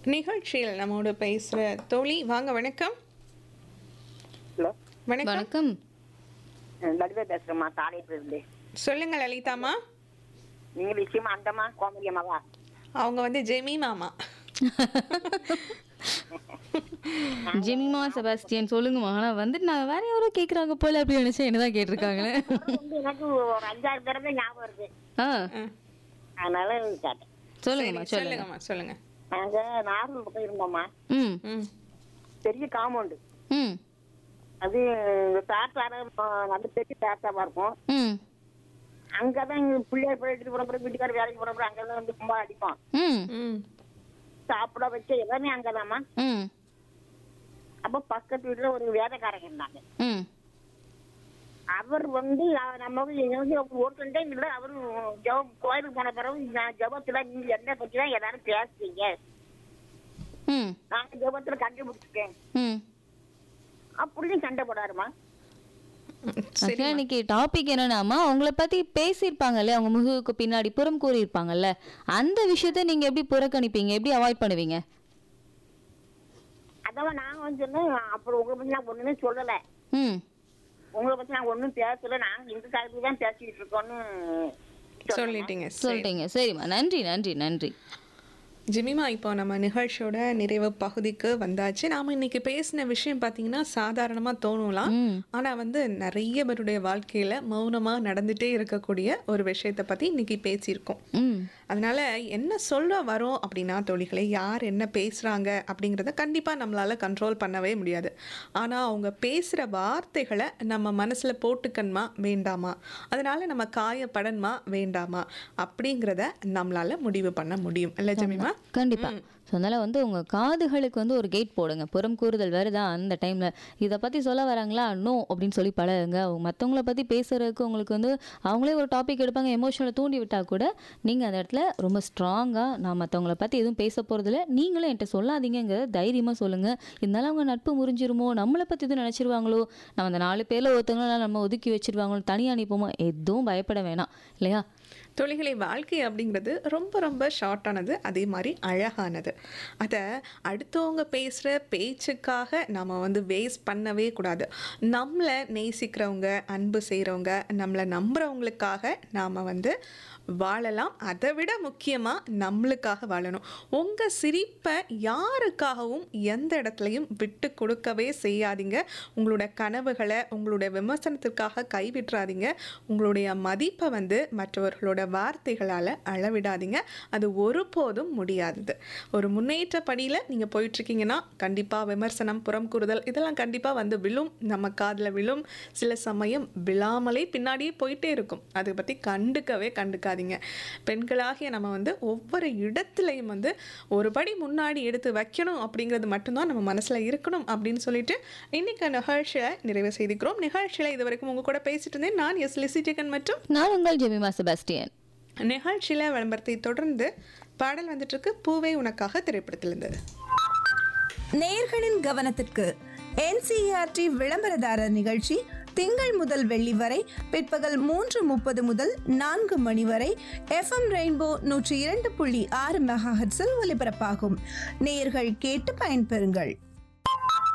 நிகழ்ச்சியில் நம்மோடு பேசுகிற தோழி வாங்க வணக்கம் ஹலோ வணக்கம் வணக்கம் லலிதா பேசுறேம்மா தாளையத்துல இருந்து சொல்லுங்க லலிதாமா நீங்க விஷயமா அந்தம்மா கோமதி அம்மாவா அவங்க வந்து ஜெமி மாமா ஜெமிமா செபாஸ்டியன் சொல்லுங்கம்மா ஆனா வந்துட்டு நான் வேற யாரோ கேக்குறாங்க போல அப்படி நினைச்சேன் என்னதான் கேட்டிருக்காங்களே வந்து எனக்கு ஒரு அஞ்சாறு தடவை ஞாபகம் இருக்கு ஆ அதனால கேட்டேன் சொல்லுங்கம்மா சரி, சொல்லுங்க சொல்லுங்கம்மா சொல்லுங்க நாங்க நாகூர் பக்கம் இருந்தோம்மா ம் ம் பெரிய காம்பவுண்டு ம் அது தாத்தார நல்ல பெரிய தாத்தாவா இருக்கும் ம் அங்கதான் எங்க பிள்ளையார் போயிட்டு போறப்ப வீட்டுக்கார வேலைக்கு போறப்ப அங்கதான் வந்து கும்பா அடிப்போம் ம் ம் சாப்பிட வச்ச எல்லாமே அங்கதாம்மா ம் அப்ப பக்கத்து வீட்டுல ஒரு வேலைக்காரங்க இருந்தாங்க ம் அவர் வந்து அஹ், நம்ம வந்து ஒரு டைம் இல்ல அவரு ஜப கோயிலுக்கு போன பிறகு நான் ஜபத்துல நீங்க என்ன பத்தி தான் எல்லாரும் பேசுறீங்க ம் நாங்க ஜபத்துல கண்டுபிடிச்சிட்டேன் ம் அப்படின்னு சண்டை போடாருமா சரி ஆக்சுவலா இன்னைக்கு டாபிக் என்னன்னாமா உங்களை பத்தி பேசியிருப்பாங்கல்ல அவங்க முதுகுக்கு பின்னாடி புறம் கூறியிருப்பாங்கல்ல அந்த விஷயத்த நீங்க எப்படி புறக்கணிப்பீங்க எப்படி அவாய்ட் பண்ணுவீங்க அதான் நாங்க வந்து சொன்னோம் அப்புறம் உங்களை பத்தி நான் ஒண்ணுமே சொல்லல ம் உங்களை பத்தி நான் ஒண்ணும் பேசல நாங்க இந்த காலத்துக்கு தான் பேசிட்டு இருக்கோம்னு சொன்னோம்மா. சொல்லிட்டீங்க சரி. சொல்லிட்டீங்க சரிம்மா நன்றி நன்றி நன்றி ஜிமிமா இப்போ நம்ம நிகழ்ச்சியோட நிறைவு பகுதிக்கு வந்தாச்சு நாம இன்னைக்கு பேசின விஷயம் பார்த்தீங்கன்னா சாதாரணமாக தோணலாம் ம் ஆனால் வந்து நிறைய பேருடைய வாழ்க்கையில் மௌனமாக நடந்துட்டே இருக்கக்கூடிய ஒரு விஷயத்தை பற்றி இன்னைக்கு பேசியிருக்கோம் ம் அதனால என்ன சொல்ல வரோம் அப்படின்னா தோழிகளை யார் என்ன பேசுகிறாங்க அப்படிங்கிறத கண்டிப்பாக நம்மளால் கண்ட்ரோல் பண்ணவே முடியாது ஆனால் அவங்க பேசுகிற வார்த்தைகளை நம்ம மனசில் போட்டுக்கணுமா வேண்டாமா அதனால நம்ம காயப்படணுமா வேண்டாமா அப்படிங்கிறத நம்மளால் முடிவு பண்ண முடியும் இல்லை ஜமீமா கண்டிப்பா ஸோ அதனால வந்து உங்க காதுகளுக்கு வந்து ஒரு கேட் போடுங்க புறம் கூறுதல் வருதா அந்த டைம்ல இதை பத்தி சொல்ல வராங்களா நோ அப்படின்னு சொல்லி பழகுங்க அவங்க மற்றவங்கள பத்தி பேசுறதுக்கு உங்களுக்கு வந்து அவங்களே ஒரு டாபிக் எடுப்பாங்க எமோஷனலை தூண்டி விட்டா கூட நீங்க அந்த இடத்துல ரொம்ப ஸ்ட்ராங்கா நான் மற்றவங்கள பத்தி எதுவும் பேச போறதில்ல நீங்களும் என்கிட்ட சொல்லாதீங்கிறத தைரியமா சொல்லுங்க இருந்தாலும் அவங்க நட்பு முறிஞ்சிருமோ நம்மளை பத்தி எதுவும் நினைச்சிருவாங்களோ நம்ம அந்த நாலு பேர்ல ஒருத்தவங்கள நம்ம ஒதுக்கி வச்சிருவாங்களோ தனியா அனுப்போமோ எதுவும் பயப்பட வேணாம் இல்லையா தொழில்களை வாழ்க்கை அப்படிங்கிறது ரொம்ப ரொம்ப ஷார்ட்டானது அதே மாதிரி அழகானது அதை அடுத்தவங்க பேசுகிற பேச்சுக்காக நம்ம வந்து வேஸ்ட் பண்ணவே கூடாது நம்மளை நேசிக்கிறவங்க அன்பு செய்கிறவங்க நம்மளை நம்புகிறவங்களுக்காக நாம் வந்து வாழலாம் அதை விட முக்கியமாக நம்மளுக்காக வாழணும் உங்கள் சிரிப்பை யாருக்காகவும் எந்த இடத்துலையும் விட்டு கொடுக்கவே செய்யாதீங்க உங்களோட கனவுகளை உங்களுடைய விமர்சனத்திற்காக கைவிட்டுறாதீங்க உங்களுடைய மதிப்பை வந்து மற்றவர்களோட வார்த்தைகளால் அளவிடாதீங்க அது ஒருபோதும் முடியாதது ஒரு முன்னேற்ற படியில் நீங்கள் போயிட்டுருக்கீங்கன்னா கண்டிப்பாக விமர்சனம் புறம் கூறுதல் இதெல்லாம் கண்டிப்பாக வந்து விழும் நம்ம காதில் விழும் சில சமயம் விழாமலே பின்னாடியே போயிட்டே இருக்கும் அதை பற்றி கண்டுக்கவே கண்டுக்காதீங்க பெண்களாகிய நம்ம வந்து ஒவ்வொரு இடத்துலையும் வந்து ஒரு படி முன்னாடி எடுத்து வைக்கணும் அப்படிங்கிறது மட்டும்தான் நம்ம மனசில் இருக்கணும் அப்படின்னு சொல்லிட்டு இன்னைக்கு நிகழ்ச்சியை நிறைவு செய்திக்கிறோம் நிகழ்ச்சியில் இது வரைக்கும் உங்க கூட பேசிட்டு இருந்தேன் நான் எஸ் லிசிஜகன் மற்றும் நான் உங்கள் ஜெமிமா செபாஸ்டியன் நிகழ்ச்சியில் விளம்பரத்தை தொடர்ந்து பாடல் வந்துட்டு இருக்கு பூவே உனக்காக திரைப்படத்திலிருந்து நேயர்களின் கவனத்திற்கு என்சிஆர்டி விளம்பரதாரர் நிகழ்ச்சி திங்கள் முதல் வெள்ளி வரை பிற்பகல் மூன்று முப்பது முதல் நான்கு மணி வரை எஃப்எம் ரெயின்போ நூற்றி இரண்டு புள்ளி ஆறு மெகாஹெட்ஸில் ஒலிபரப்பாகும் நேயர்கள் கேட்டு பயன்பெறுங்கள்